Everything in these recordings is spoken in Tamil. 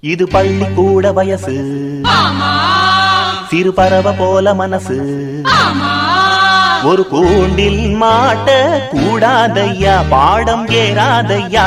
இது பள்ளிக்கூட வயசு சிறு பறவை போல மனசு ஒரு கூண்டில் மாட்ட கூடாதையா பாடம் ஏறாதையா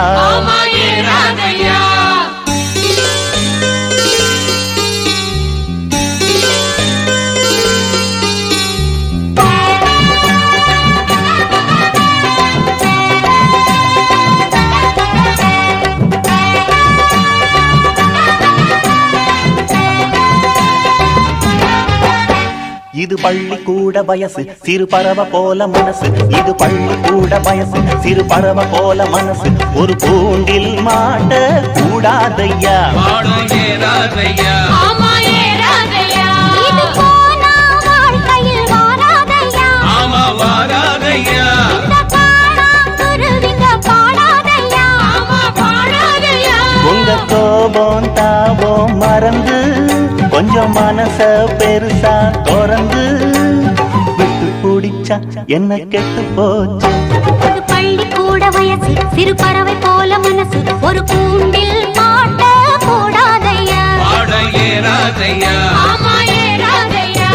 இது பள்ளிக்கூட வயசு சிறு பறவை போல மனசு இது பள்ளிக்கூட வயசு சிறு பறவை போல மனசு ஒரு கூண்டில் மாட்ட கூடாதையா பாடம் ஏறாதையா இது போனா வாழ்க்கையில் வாராதையா ஆமா வாராதையா இந்த காணாங்குருவிங்க பாடாதையா பாடாதையா உங்க கோபம் தாபம் மறந்து கொஞ்சம் மனச பெருசா திறந்து விட்டு பிடிச்சா என்ன கெட்டு போச்சு இது பள்ளிக்கூட வயசு சிறு பறவை போல மனசு ஒரு கூண்டில் மாட்ட கூடாதையா பாடம் ஏறாதையா ஆமா ஏறாதையா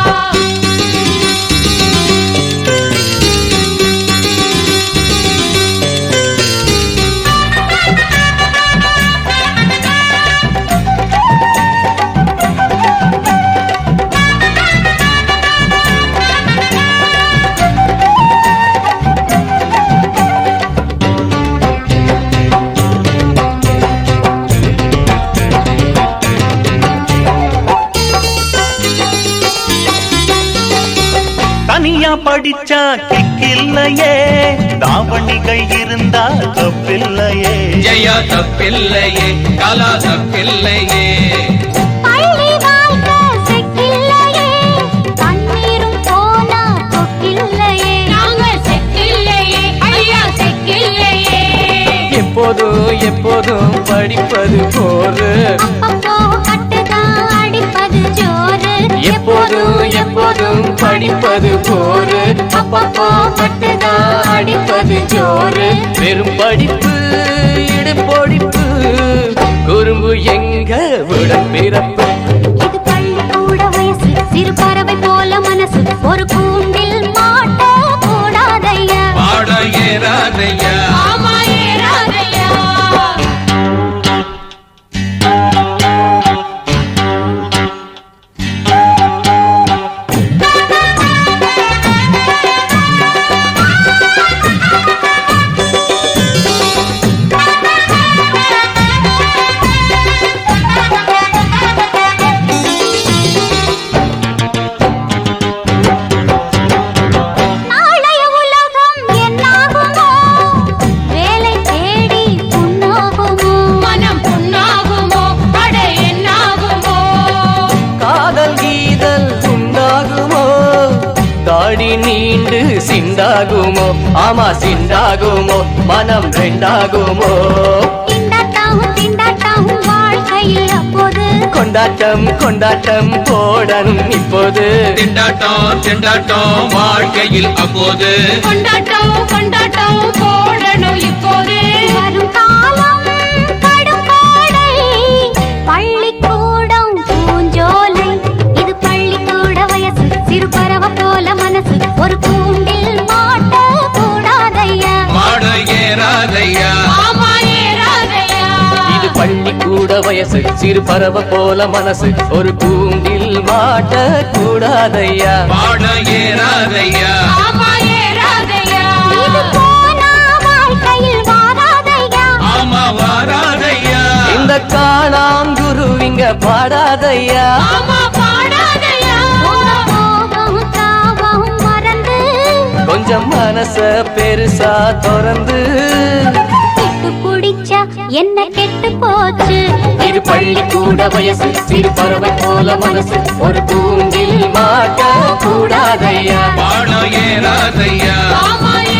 தனியா படிச்சா கிக்கில்லையே தாவணிகை இருந்தா தப்பில்லையே ஜெயா தப்பில்லையே கலா தப்பில்லையே பள்ளி வாழ்க்கை செக்கில்லையே தண்ணீரும் போனா கொக்கில்லையே நாங்க செக்கில்லையே ஐயா செக்கில்லையே எப்போதும் எப்போதும் படிப்பது போரு அப்பப்போ கட்டுதான் அடிப்பது ஜோறு எப்போதும் எப்போதும் படிப்பது போரு அப்பப்போ மட்டும்தான் அடிப்பது ஜோறு வெறும் படிப்பு இடுபொடிப்பு குறும்பு எங்க உடம்பிறப்பு இது பள்ளிக்கூட வயசு சிறு பறவை போல மனசு ஒரு கூண்டில் மாட்ட கூடாதையா பாடம் ஏறாதையா ஆமா ஏறாதையா நாளைய உலகம் என்னாகுமோ வேலை தேடி புண்ணாகுமோ மனம் புண்ணாகுமோ அட என்னாகுமோ காதல் கீதல் உண்டாகுமோ தாடி நீண்டு சிண்டாகுமோ ஆமா சிண்டாகுமோ மனம் ரெண்டாகுமோ திண்டாட்டாவும் திண்டாட்டாவும் வாழ்க்கையில் அப்போது கொண்டாட்டம் கொண்டாட்டம் போடணும் இப்போது திண்டாட்டம் திண்டாட்டம் வாழ்க்கையில் அப்போது கொண்டாட்டம் கொண்டாட்டம் போடணும் இப்போது வரும் காலம் கடும் கோடை பள்ளிக்கூடம் பூஞ்சோலை இது பள்ளிக்கூட வயசு சிறு பறவை போல மனசு ஒரு கூண்டில் மாட்ட கூடாதையா பாடம் ஏறாதையா ஆமா ஏறாதையா இது பள்ளிக்கூட வயசு சிறு பறவை போல மனசு ஒரு கூண்டில் மாட்ட கூடாதையா பாடம் ஏறாதையா ஆமா ஏறாதையா இது போனா வாழ்க்கையில் வாராதையா ஆமா வாராதையா இந்த காணாங்குருவிங்க பாடாதையா ஆமா பாடாதையா கோபம் தாபம் மறந்து கொஞ்சம் மனச பெருசா திறந்து கெட்டு பிடிச்சா என்ன கெட்டு போச்சு இது பள்ளிக்கூட வயசு சிறு பறவை போல மனசு ஒரு கூண்டில் மாட்ட கூடாதையா பாடம் ஏறாதையா ஆமா